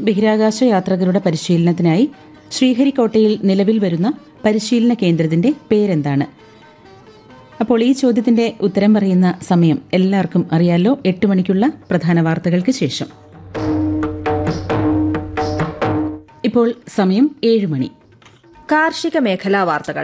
ബഹിരാകാശ യാത്രികരുടെ പരിശീലനത്തിനായി ശ്രീഹരിക്കോട്ടയിൽ നിലവിൽ വരുന്ന പരിശീലന കേന്ദ്രത്തിന്റെ പേരെന്താണ് അപ്പോൾ ഈ ചോദ്യത്തിന്റെ ഉത്തരം പറയുന്ന സമയം എല്ലാവർക്കും അറിയാലോ എട്ട് മണിക്കുള്ള പ്രധാന വാർത്തകൾക്ക് ശേഷം ഇപ്പോൾ സമയം ഏഴ് മണി കാർഷിക മേഖലാ വാർത്തകൾ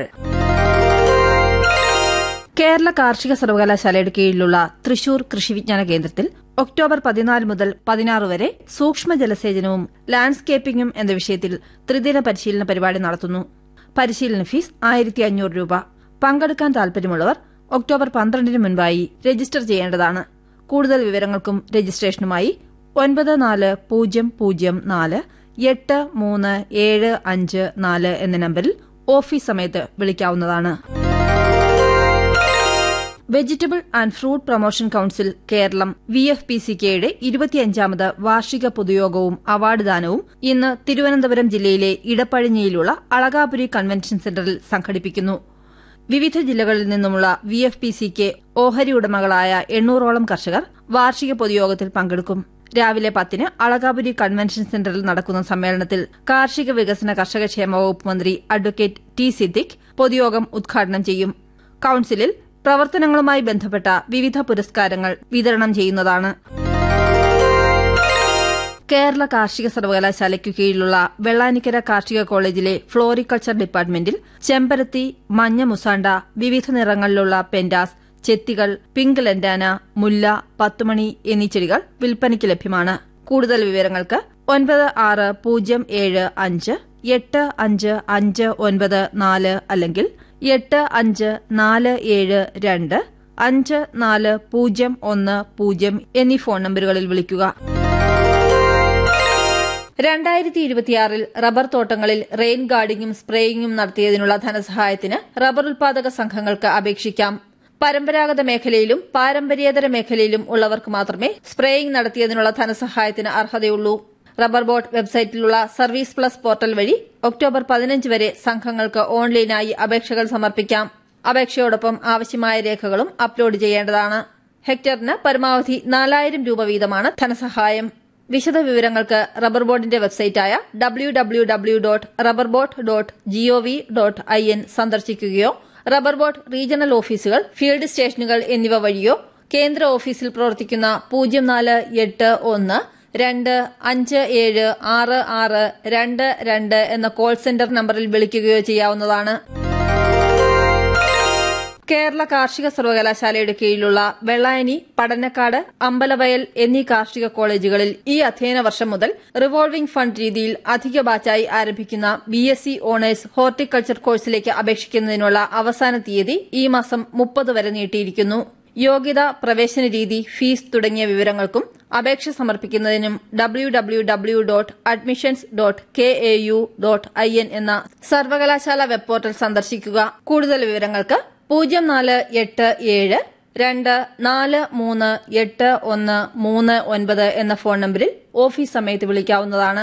കേരള കാർഷിക സർവകലാശാലയുടെ കീഴിലുള്ള തൃശൂർ കൃഷി വിജ്ഞാന കേന്ദ്രത്തിൽ ഒക്ടോബർ പതിനാല് മുതൽ പതിനാറ് വരെ സൂക്ഷ്മ ജലസേചനവും ലാൻഡ്സ്കേപ്പിംഗും എന്ന വിഷയത്തിൽ ത്രിദിന പരിശീലന പരിപാടി നടത്തുന്നു പരിശീലന ഫീസ് ആയിരത്തി അഞ്ഞൂറ് രൂപ പങ്കെടുക്കാൻ താൽപര്യമുള്ളവർ ഒക്ടോബർ പന്ത്രണ്ടിന് മുൻപായി രജിസ്റ്റർ ചെയ്യേണ്ടതാണ് കൂടുതൽ വിവരങ്ങൾക്കും രജിസ്ട്രേഷനുമായി ഒൻപത് നാല് പൂജ്യം പൂജ്യം നാല് എട്ട് മൂന്ന് ഏഴ് അഞ്ച് നാല് എന്ന നമ്പറിൽ ഓഫീസ് സമയത്ത് വിളിക്കാവുന്നതാണ് vegetable and fruit promotion council Keralam V F P C കെയുടെ ഇരുപത്തിയഞ്ചാമത് വാർഷിക പൊതുയോഗവും അവാർഡ് ദാനവും ഇന്ന് തിരുവനന്തപുരം ജില്ലയിലെ ഇടപ്പഴിഞ്ഞിയിലുള്ള അളകാപുരി കൺവെൻഷൻ സെന്ററിൽ സംഘടിപ്പിക്കുന്നു വിവിധ ജില്ലകളിൽ നിന്നുമുള്ള V F P C K ഓഹരി ഉടമകളായ എണ്ണൂറോളം കർഷകർ വാർഷിക പൊതുയോഗത്തിൽ പങ്കെടുക്കും രാവിലെ പത്തിന് അളകാപുരി കൺവെൻഷൻ സെന്ററിൽ നടക്കുന്ന സമ്മേളനത്തിൽ കാർഷിക വികസന കർഷകക്ഷേമ വകുപ്പ് മന്ത്രി അഡ്വക്കേറ്റ് ടി സിദ്ദിഖ് പൊതുയോഗം ഉദ്ഘാടനം ചെയ്യും കൌൺസിലിൽ പ്രവർത്തനങ്ങളുമായി ബന്ധപ്പെട്ട വിവിധ പുരസ്കാരങ്ങൾ വിതരണം ചെയ്യുന്നതാണ് കേരള കാർഷിക സർവകലാശാലയ്ക്കു കീഴിലുള്ള വെള്ളാനിക്കര കാർഷിക കോളേജിലെ ഫ്ലോറിക്കൾച്ചർ ഡിപ്പാർട്ട്മെന്റിൽ ചെമ്പരത്തി മഞ്ഞ മുസാണ്ട വിവിധ നിറങ്ങളിലുള്ള പെൻഡാസ് ചെത്തികൾ പിങ്ക് ലെൻഡാന മുല്ല പത്തുമണി എന്നീ ചെടികൾ വിൽപ്പനയ്ക്ക് ലഭ്യമാണ് കൂടുതൽ വിവരങ്ങൾക്ക് ഒൻപത് ആറ് പൂജ്യം ഏഴ് അഞ്ച് എട്ട് അഞ്ച് അഞ്ച് ഒൻപത് നാല് അല്ലെങ്കിൽ എട്ട് അഞ്ച് നാല് ഏഴ് രണ്ട് അഞ്ച് നാല് പൂജ്യം ഒന്ന് പൂജ്യം എന്നീ ഫോൺ നമ്പറുകളിൽ വിളിക്കുക രണ്ടായിരത്തി ഇരുപത്തിയാറിൽ റബ്ബർ തോട്ടങ്ങളിൽ റെയിൻ ഗാർഡിംഗും സ്പ്രേയിങ്ങും നടത്തിയതിനുള്ള ധനസഹായത്തിന് റബ്ബർ ഉൽപാദക സംഘങ്ങൾക്ക് അപേക്ഷിക്കാം പരമ്പരാഗത മേഖലയിലും പാരമ്പര്യേതര മേഖലയിലും ഉള്ളവർക്ക് മാത്രമേ സ്പ്രേയിംഗ് നടത്തിയതിനുള്ള ധനസഹായത്തിന് അർഹതയുള്ളൂ റബ്ബർ ബോർഡ് വെബ്സൈറ്റിലുള്ള സർവീസ് പ്ലസ് പോർട്ടൽ വഴി ഒക്ടോബർ പതിനഞ്ച് വരെ സംഘങ്ങൾക്ക് ഓൺലൈനായി അപേക്ഷകൾ സമർപ്പിക്കാം അപേക്ഷയോടൊപ്പം ആവശ്യമായ രേഖകളും അപ്ലോഡ് ചെയ്യേണ്ടതാണ് ഹെക്ടറിന് പരമാവധി നാലായിരം രൂപ വീതമാണ് ധനസഹായം വിശദ വിവരങ്ങൾക്ക് റബ്ബർ ബോർഡിന്റെ വെബ്സൈറ്റായ W W W dot rubber board dot G O V dot I N സന്ദർശിക്കുകയോ റബ്ബർ ബോർഡ് റീജിയണൽ ഓഫീസുകൾ ഫീൽഡ് സ്റ്റേഷനുകൾ എന്നിവ വഴിയോ കേന്ദ്ര ഓഫീസിൽ പ്രവർത്തിക്കുന്ന പൂജ്യം നാല് എട്ട് ഒന്ന് രണ്ട് അഞ്ച് ഏഴ് ആറ് ആറ് രണ്ട് രണ്ട് എന്ന കോൾ സെന്റർ നമ്പറിൽ വിളിക്കുകയോ ചെയ്യാവുന്നതാണ് കേരള കാർഷിക സർവകലാശാലയുടെ കീഴിലുള്ള വെള്ളായനി പടന്നക്കാട് അമ്പലവയൽ എന്നീ കാർഷിക കോളേജുകളിൽ ഈ അധ്യയന വർഷം മുതൽ റിവോൾവിംഗ് ഫണ്ട് രീതിയിൽ അധിക ബാച്ചായി ആരംഭിക്കുന്ന B S C honours horticulture കോഴ്സിലേക്ക് അപേക്ഷിക്കുന്നതിനുള്ള അവസാന തീയതി ഈ മാസം മുപ്പത് വരെ നീട്ടിയിരിക്കുന്നു യോഗ്യത പ്രവേശന രീതി ഫീസ് തുടങ്ങിയ വിവരങ്ങൾക്കും അപേക്ഷ സമർപ്പിക്കുന്നതിനും W W W dot admissions dot K A U dot I N എന്ന സർവകലാശാല വെബ് പോർട്ടൽ സന്ദർശിക്കുക കൂടുതൽ വിവരങ്ങൾക്ക് പൂജ്യം നാല് എട്ട് ഏഴ് രണ്ട് നാല് മൂന്ന് എട്ട് ഒന്ന് മൂന്ന് ഒൻപത് എന്ന ഫോൺ നമ്പറിൽ ഓഫീസ് സമയത്ത് വിളിക്കാവുന്നതാണ്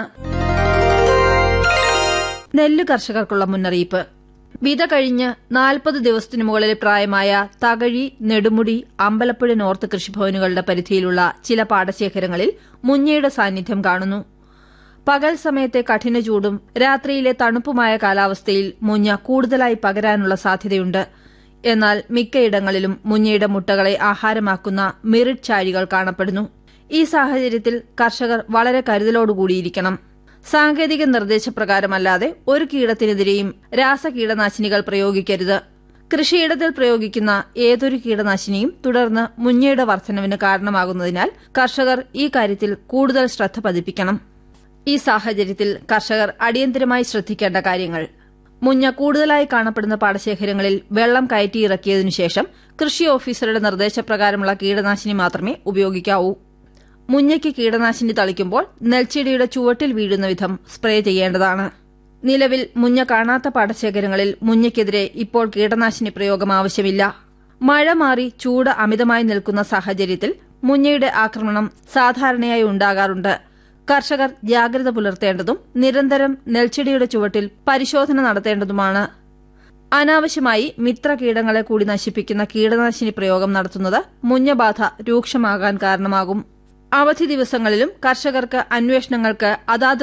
നെല്ല് കർഷകർക്കുള്ള മുന്നറിയിപ്പ് വിത കഴിഞ്ഞ് നാൽപ്പത് ദിവസത്തിനു മുകളിൽ പ്രായമായ തകഴി നെടുമുടി അമ്പലപ്പുഴ നോർത്ത് കൃഷിഭവനുകളുടെ പരിധിയിലുള്ള ചില പാടശേഖരങ്ങളിൽ മുഞ്ഞയുടെ സാന്നിധ്യം കാണുന്നു പകൽ സമയത്തെ കഠിന ചൂടും രാത്രിയിലെ തണുപ്പുമായ കാലാവസ്ഥയിൽ മുഞ്ഞ കൂടുതലായി പകരാനുള്ള സാധ്യതയുണ്ട് എന്നാൽ മിക്കയിടങ്ങളിലും മുഞ്ഞയുടെ മുട്ടകളെ ആഹാരമാക്കുന്ന മിറിറ്റ് ചാഴികൾ കാണപ്പെടുന്നു ഈ സാഹചര്യത്തിൽ കർഷകർ വളരെ കരുതലോടുകൂടിയിരിക്കണം സാങ്കേതിക നിർദ്ദേശപ്രകാരമല്ലാതെ ഒരു കീടത്തിനെതിരെയും രാസകീടനാശിനികൾ പ്രയോഗിക്കരുത് കൃഷിയിടത്തിൽ പ്രയോഗിക്കുന്ന ഏതൊരു കീടനാശിനിയും തുടർന്ന് മുഞ്ഞയുടെ വർധനവിന് കാരണമാകുന്നതിനാൽ കർഷകർ ഈ കാര്യത്തിൽ കൂടുതൽ ശ്രദ്ധ പതിപ്പിക്കണം ഈ സാഹചര്യത്തിൽ കർഷകർ അടിയന്തരമായി ശ്രദ്ധിക്കേണ്ട കാര്യങ്ങൾ മുഞ്ഞ കൂടുതലായി കാണപ്പെടുന്ന പാടശേഖരങ്ങളിൽ വെള്ളം കയറ്റിയിറക്കിയതിനു ശേഷം കൃഷി ഓഫീസറുടെ നിർദ്ദേശപ്രകാരമുള്ള കീടനാശിനി മാത്രമേ ഉപയോഗിക്കാവൂ മുഞ്ഞയ്ക്ക് കീടനാശിനി തളിക്കുമ്പോൾ നെൽച്ചെടിയുടെ ചുവട്ടിൽ വീഴുന്ന വിധം സ്പ്രേ ചെയ്യേണ്ടതാണ് നിലവിൽ മുഞ്ഞ കാണാത്ത പാടശേഖരങ്ങളിൽ മുഞ്ഞയ്ക്കെതിരെ ഇപ്പോൾ കീടനാശിനി പ്രയോഗം ആവശ്യമില്ല മഴ മാറി ചൂട് അമിതമായി നിൽക്കുന്ന സാഹചര്യത്തിൽ മുഞ്ഞയുടെ ആക്രമണം സാധാരണയായി ഉണ്ടാകാറുണ്ട് കർഷകർ ജാഗ്രത പുലർത്തേണ്ടതും നിരന്തരം നെൽച്ചെടിയുടെ ചുവട്ടിൽ പരിശോധന നടത്തേണ്ടതുമാണ് അനാവശ്യമായി മിത്രകീടങ്ങളെ കൂടി നശിപ്പിക്കുന്ന കീടനാശിനി പ്രയോഗം നടത്തുന്നത് മുഞ്ഞബാധ രൂക്ഷമാകാൻ കാരണമാകും അവധി ദിവസങ്ങളിലും കർഷകർക്ക് അന്വേഷണങ്ങൾക്ക് അതാത്